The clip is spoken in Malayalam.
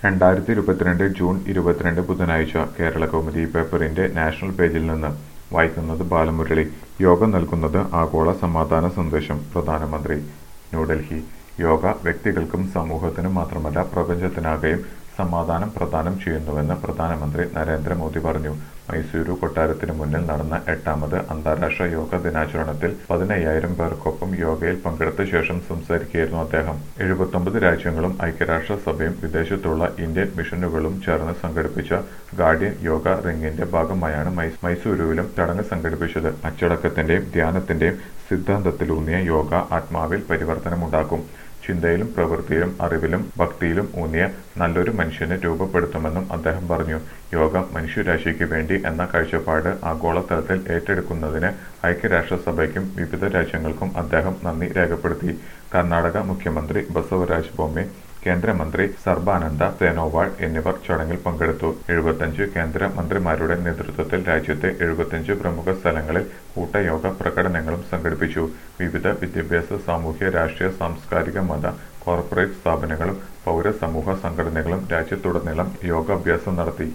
രണ്ടായിരത്തി ഇരുപത്തിരണ്ട് ജൂൺ ഇരുപത്തിരണ്ട് ബുധനാഴ്ച കേരള കൗമുദി പേപ്പറിന്റെ നാഷണൽ പേജിൽ നിന്ന് വായിക്കുന്നത് ബാലമുരളി യോഗ നൽകുന്നത് ആഗോള സമാധാന സന്ദേശം പ്രധാനമന്ത്രി ന്യൂഡൽഹി യോഗ വ്യക്തികൾക്കും സമൂഹത്തിനും മാത്രമല്ല പ്രപഞ്ചത്തിനാകെയും സമാധാനം പ്രദാനം ചെയ്യുന്നുവെന്ന് പ്രധാനമന്ത്രി നരേന്ദ്രമോദി പറഞ്ഞു മൈസൂരു കൊട്ടാരത്തിന് മുന്നിൽ നടന്ന എട്ടാമത് അന്താരാഷ്ട്ര യോഗ ദിനാചരണത്തിൽ പതിനയ്യായിരം പേർക്കൊപ്പം യോഗയിൽ പങ്കെടുത്ത ശേഷം സംസാരിക്കുകയായിരുന്നു അദ്ദേഹം എഴുപത്തൊമ്പത് രാജ്യങ്ങളും ഐക്യരാഷ്ട്ര സഭയും വിദേശത്തുള്ള ഇന്ത്യൻ മിഷനുകളും ചേർന്ന് സംഘടിപ്പിച്ച ഗാർഡിയൻ യോഗ റിംഗിന്റെ ഭാഗമായാണ് മൈ- മൈസൂരുവിലും ചടങ്ങ് സംഘടിപ്പിച്ചത് അച്ചടക്കത്തിന്റെയും ധ്യാനത്തിന്റെയും സിദ്ധാന്തത്തിലൂന്നിയ യോഗ ആത്മാവിൽ പരിവർത്തനമുണ്ടാക്കും ചിന്തയിലും പ്രവൃത്തിയിലും അറിവിലും ഭക്തിയിലും ഊന്നിയ നല്ലൊരു മനുഷ്യനെ രൂപപ്പെടുത്തുമെന്നും അദ്ദേഹം പറഞ്ഞു യോഗ മനുഷ്യരാശിക്ക് വേണ്ടി എന്ന കാഴ്ചപ്പാട് ആഗോളതലത്തിൽ ഏറ്റെടുക്കുന്നതിന് ഐക്യരാഷ്ട്രസഭയ്ക്കും വിവിധ രാജ്യങ്ങൾക്കും അദ്ദേഹം നന്ദി രേഖപ്പെടുത്തി കർണാടക മുഖ്യമന്ത്രി ബസവരാജ് ബൊമ്മെ കേന്ദ്രമന്ത്രി സർബാനന്ദ സോനോവാൾ എന്നിവർ ചടങ്ങിൽ പങ്കെടുത്തു എഴുപത്തഞ്ച് കേന്ദ്ര മന്ത്രിമാരുടെ നേതൃത്വത്തിൽ രാജ്യത്തെ എഴുപത്തഞ്ച് പ്രമുഖ സ്ഥലങ്ങളിൽ കൂട്ടയോഗ പ്രകടനങ്ങളും സംഘടിപ്പിച്ചു വിവിധ വിദ്യാഭ്യാസ സാമൂഹ്യ രാഷ്ട്രീയ സാംസ്കാരിക മത കോർപ്പറേറ്റ് സ്ഥാപനങ്ങളും പൗര സമൂഹ സംഘടനകളും രാജ്യത്തുടനീളം യോഗാഭ്യാസം നടത്തി